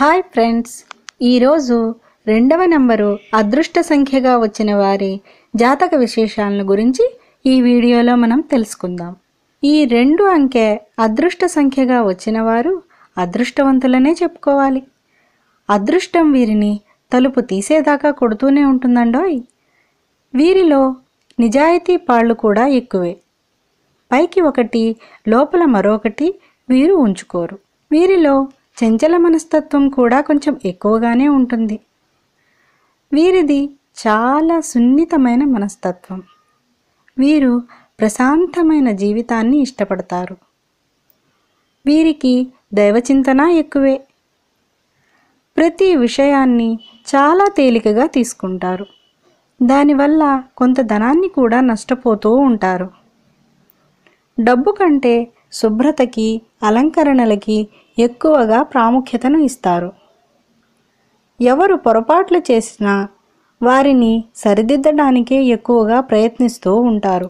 hi friends ఈరోజు రెండవ number అదృష్ట సంఖ్యగా వచ్చిన వారి జాతక విశేషాలను గురించి ఈ వీడియోలో మనం తెలుసుకుందాం ఈ రెండు అంకె అదృష్ట సంఖ్యగా వచ్చిన వారు అదృష్టవంతులనే చెప్పుకోవాలి అదృష్టం వీరిని తలుపు తీసేదాకా కొడుతూనే ఉంటుందండోయ్ వీరిలో నిజాయితీ పాళ్ళు కూడా ఎక్కువే పైకి ఒకటి లోపల మరొకటి వీరు ఉంచుకోరు వీరిలో చంచల మనస్తత్వం కూడా కొంచెం ఎక్కువగానే ఉంటుంది వీరిది చాలా సున్నితమైన మనస్తత్వం వీరు ప్రశాంతమైన జీవితాన్ని ఇష్టపడతారు వీరికి దైవచింతన ఎక్కువే ప్రతి విషయాన్ని చాలా తేలికగా తీసుకుంటారు దానివల్ల కొంత ధనాన్ని కూడా నష్టపోతూ ఉంటారు డబ్బు కంటే శుభ్రతకి అలంకరణలకి ఎక్కువగా ప్రాముఖ్యతను ఇస్తారు ఎవరు పొరపాట్లు చేసినా వారిని సరిదిద్దడానికే ఎక్కువగా ప్రయత్నిస్తూ ఉంటారు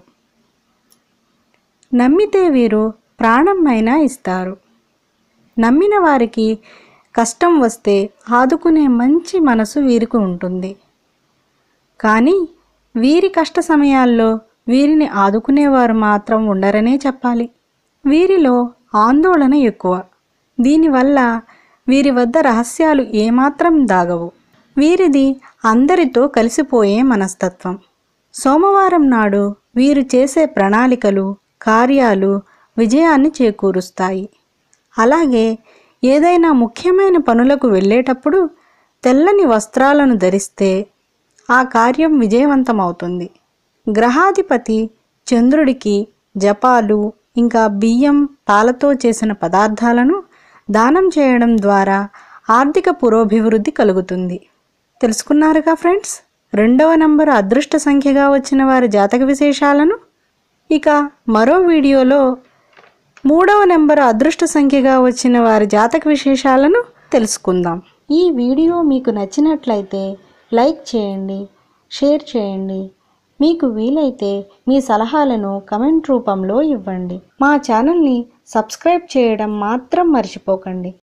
నమ్మితే వీరు ప్రాణమైనా ఇస్తారు నమ్మిన వారికి కష్టం వస్తే ఆదుకునే మంచి మనసు వీరికి ఉంటుంది కానీ వీరి కష్ట సమయాల్లో వీరిని ఆదుకునేవారు మాత్రం ఉండరనే చెప్పాలి వీరిలో ఆందోళన ఎక్కువ దీనివల్ల వీరి వద్ద రహస్యాలు ఏమాత్రం దాగవు వీరిది అందరితో కలిసిపోయే మనస్తత్వం సోమవారం నాడు వీరు చేసే ప్రణాళికలు కార్యాలు విజయాన్ని చేకూరుస్తాయి అలాగే ఏదైనా ముఖ్యమైన పనులకు వెళ్ళేటప్పుడు తెల్లని వస్త్రాలను ధరిస్తే ఆ కార్యం విజయవంతమవుతుంది గ్రహాధిపతి చంద్రుడికి జపాలు ఇంకా బియ్యం పాలతో చేసిన పదార్థాలను దానం చేయడం ద్వారా ఆర్థిక పురోభివృద్ధి కలుగుతుంది తెలుసుకున్నారుగా ఫ్రెండ్స్ రెండవ నంబరు అదృష్ట సంఖ్యగా వచ్చిన వారి జాతక విశేషాలను ఇక మరో వీడియోలో మూడవ నెంబరు అదృష్ట సంఖ్యగా వచ్చిన వారి జాతక విశేషాలను తెలుసుకుందాం ఈ వీడియో మీకు నచ్చినట్లయితే లైక్ చేయండి షేర్ చేయండి మీకు వీలైతే మీ సలహాలను కమెంట్ రూపంలో ఇవ్వండి మా ఛానల్ని సబ్స్క్రైబ్ చేయడం మాత్రం మర్చిపోకండి